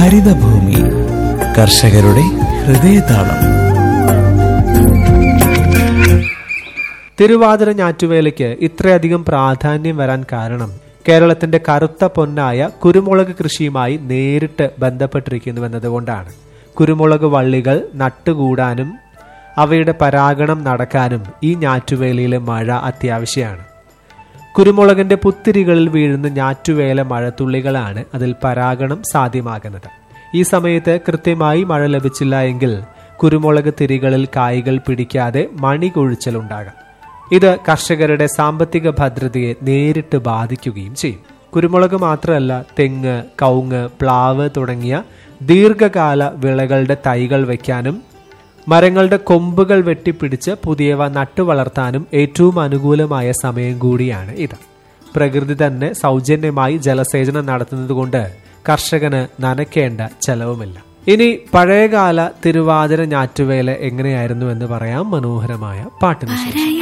ഹരിതഭൂമി കർഷകരുടെ ഹൃദയതാളം തിരുവാതിര ഞാറ്റുവേലയ്ക്ക് ഇത്രയധികം പ്രാധാന്യം വരാൻ കാരണം കേരളത്തിന്റെ കറുത്ത പൊന്നായ കുരുമുളക് കൃഷിയുമായി നേരിട്ട് ബന്ധപ്പെട്ടിരിക്കുന്നുവെന്നതുകൊണ്ടാണ് കുരുമുളക് വള്ളികൾ നട്ടുകൂടാനും അവയുടെ പരാഗണം നടക്കാനും ഈ ഞാറ്റുവേലയിലെ മഴ അത്യാവശ്യമാണ് കുരുമുളകിന്റെ പുത്തിരികളിൽ വീഴുന്ന ഞാറ്റുവേല മഴത്തുള്ളികളാണ് അതിൽ പരാഗണം സാധ്യമാകുന്നത് ഈ സമയത്ത് കൃത്യമായി മഴ ലഭിച്ചില്ല എങ്കിൽ കുരുമുളക് തിരികളിൽ കായ്കൾ പിടിക്കാതെ മണി കൊഴിച്ചലുണ്ടാകാം ഇത് കർഷകരുടെ സാമ്പത്തിക ഭദ്രതയെ നേരിട്ട് ബാധിക്കുകയും ചെയ്യും കുരുമുളക് മാത്രമല്ല തെങ്ങ് കവുങ്ങ് പ്ലാവ് തുടങ്ങിയ ദീർഘകാല വിളകളുടെ തൈകൾ വയ്ക്കാനും മരങ്ങളുടെ കൊമ്പുകൾ വെട്ടിപ്പിടിച്ച് പുതിയവ നട്ടുവളർത്താനും ഏറ്റവും അനുകൂലമായ സമയം കൂടിയാണ് ഇത് പ്രകൃതി തന്നെ സൗജന്യമായി ജലസേചനം നടത്തുന്നതുകൊണ്ട് കർഷകന് നനയ്ക്കേണ്ട ചെലവുമില്ല ഇനി പഴയകാല തിരുവാതിര ഞാറ്റുവേല എങ്ങനെയായിരുന്നു എന്ന് പറയാം മനോഹരമായ പാട്ടിന് ശേഷം